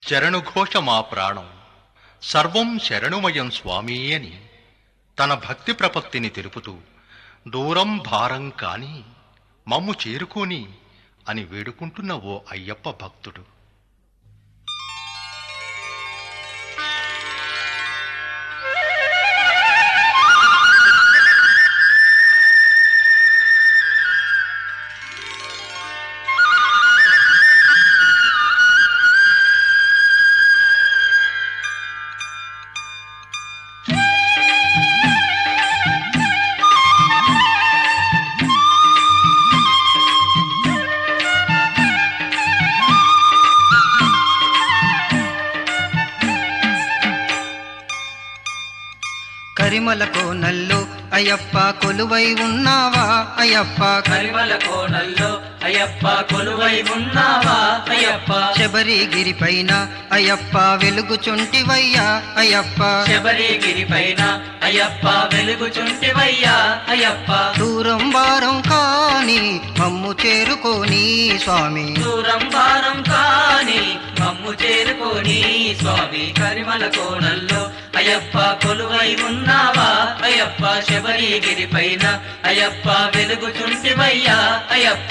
శరణుఘోష మా ప్రాణం సర్వం శరణుమయం స్వామి అని తన భక్తి ప్రపత్తిని తెలుపుతూ దూరం భారం కాని మమ్ము చేరుకోని అని వేడుకుంటున్న ఓ అయ్యప్ప భక్తుడు కరిమల కోనల్లో అయ్యప్ప కొలువై ఉన్నావా అయ్యప్ప కరిమల కోణల్లో అయ్యప్ప కొలువై ఉన్నావా అయ్యప్ప శబరిగిరి పైన అయ్యప్ప వెలుగుచుంటివయ్యా అయ్యప్ప శబరిగిరి పైన అయ్యప్ప వెలుగుచుంటివయ్యా అయ్యప్ప దూరం భారం కాని మమ్ము చేరుకోని స్వామి దూరం భారం కాని మమ్ము చేరుకోని స్వామి కరిమల కోణల్లో అయ్యప్ప కొలువై ఉన్నావా అయ్యప్ప శబరిగిరి పైన అయ్యప్ప వెలుగుచుంటివయ్యా అయ్యప్ప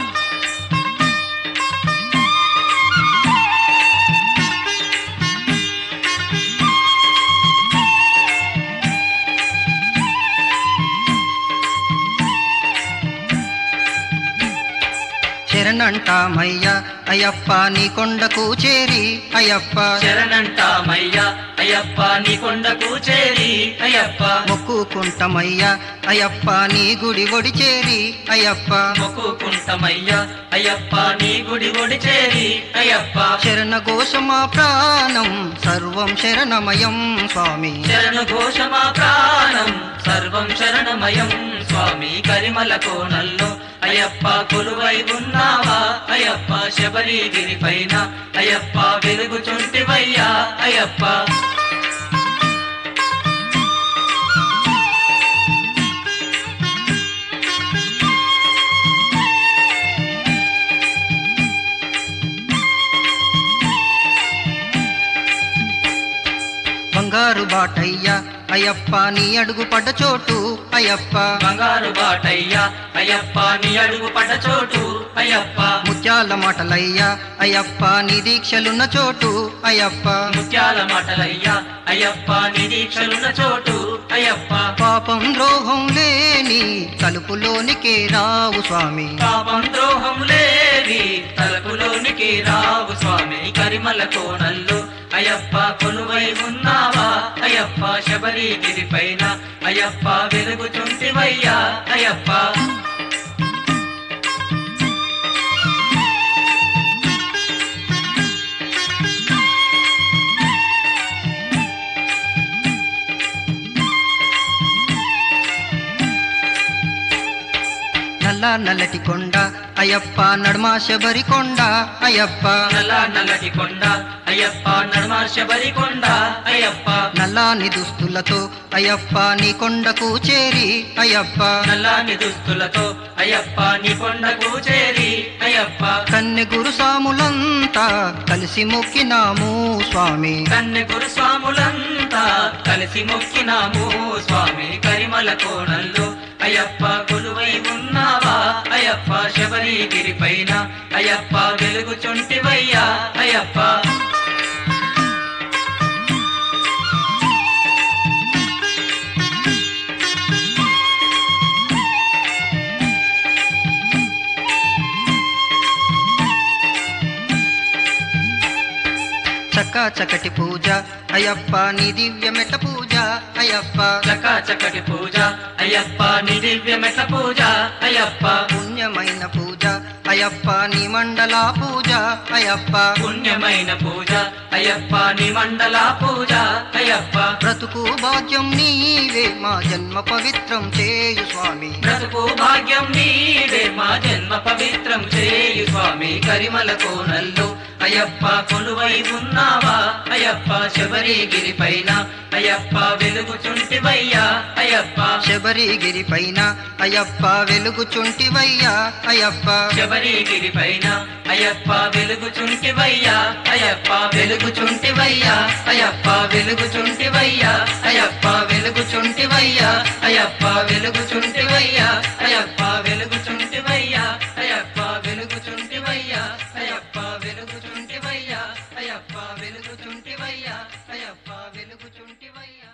శరణంటామయ్యా అయ్యప్ప నీ కొండకు చేరి అయ్యప్ప శరణంటామయ్యా అయ్యప్ప నీ కొండకు చేరి అయ్యప్ప మొక్కుకుంటమయ్యా అయ్యప్ప నీ గుడి ఒడి చేరి అయ్యప్ప మొక్కుకుంటమయ్యా అయ్యప్ప నీ గుడి ఒడి చేరి అయ్యప్ప శరణ ఘోషమా ప్రాణం సర్వం శరణమయం స్వామి శరణు ఘోషమా ప్రాణం సర్వం శరణమయం స్వామి కరిమల కోణల్లో అయ్యప్ప కొలువై ఉన్నావా అయ్యప్ప శబరిగిరి పైన అయ్యప్ప వెలుగుచుంటివయ్యా అయ్యప్ప బంగారు బాటయ్యా అయ్యప్ప నీ అడుగు పడ్డ చోటు అయ్యప్ప బంగారు బాటయ్యా అయ్యప్ప నీ అడుగు పడ్డ చోటు అయ్యప్ప ముత్యాల మాటలయ్యా అయ్యప్ప నీ దీక్షలున్న చోటు అయ్యప్ప ముత్యాల మాటలయ్యా అయ్యప్ప నీ దీక్షలున్న చోటు అయ్యప్ప పాపం ద్రోహం లేని తలుపులోనికే రావు స్వామి పాపం ద్రోహం లేవి తలుపులోనికి రావు స్వామి కరిమల కోణల్లో అయ్యప్ప కొలువై ఉన్నావా అయ్యప్ప శబరిగిరి పైన అయ్యప్ప వెలుగుచుంటివయ్యా అయ్యప్ప నల్ల నల్లటి కొండ అయ్యప్ప నడుమా శబరి కొండ అయ్యప్ప నల్ల నల్లటి కొండ అయ్యప్ప నడుమ శబరి కొండ అయ్యప్ప నల్లాని దుస్తులతో అయ్యప్ప నీ కొండకు చేరి అయ్యప్ప నల్లాని దుస్తులతో అయ్యప్ప నీ కొండకు చేరి అయ్యప్ప కన్నె గురు సాములంతా కలిసి మొక్కినాము స్వామి కన్నె గురుస్వాములంతా కలిసి మొక్కినాము స్వామి కరిమల కోణల్లో అయ్యప్ప కొలువై ఉన్నావా అయ్యప్ప శబరిగిరి పైన అయ్యప్ప వెలుగుచుంటివయ్యా అయ్యప్ప చక్క చకటి పూజ అయ్యప్ప నీ దివ్య మెట్ట పూజ అయ్యప్ప చకా చక్కటి పూజ అయ్యప్ప నీ దివ్యమెట పూజ అయ్యప్ప పుణ్యమైన పూజ అయ్యప్ప నీ మండల పూజ అయ్యప్ప పుణ్యమైన పూజ అయ్యప్ప నీ మండల పూజ అయ్యప్ప బ్రతుకు భాగ్యం నీవే మా జన్మ పవిత్రం చేయు స్వామి బ్రతుకు భాగ్యం నీవే మా జన్మ పవిత్రం చేయు స్వామి కరిమల కోనల్లో అయ్యప్ప కొలువై ఉన్నావా అయ్యప్ప శబరిగిరి పైన అయ్యప్ప వెలుగుచుంటివయ్యా అయ్యప్ప శబరిగిరి పైన అయ్యప్ప వెలుగుచుంటివయ్యా అయ్యప్ప శబరిగిరి పైన అయ్యప్ప వెలుగుచుంటివయ్యా అయ్యప్ప వెలుగుచుంటివయ్యా అయ్యప్ప వెలుగుచుంటివయ్యా అయ్యప్ప వెలుగుచుంటివయ్యా అయ్యప్ప వెలుగుచుంటివయ్యా అయ్యప్ప వెలుగుచుంటివయ్యా అయ్యప్ప వెలుగుచుంటివయ్యా అయ్యప్ప వెలుగుచుంటివయ్యా అయ్యప్ప వెలుగుచుంటివయ్యా అయ్యప్ప వెలుగుచుంటివయ్యా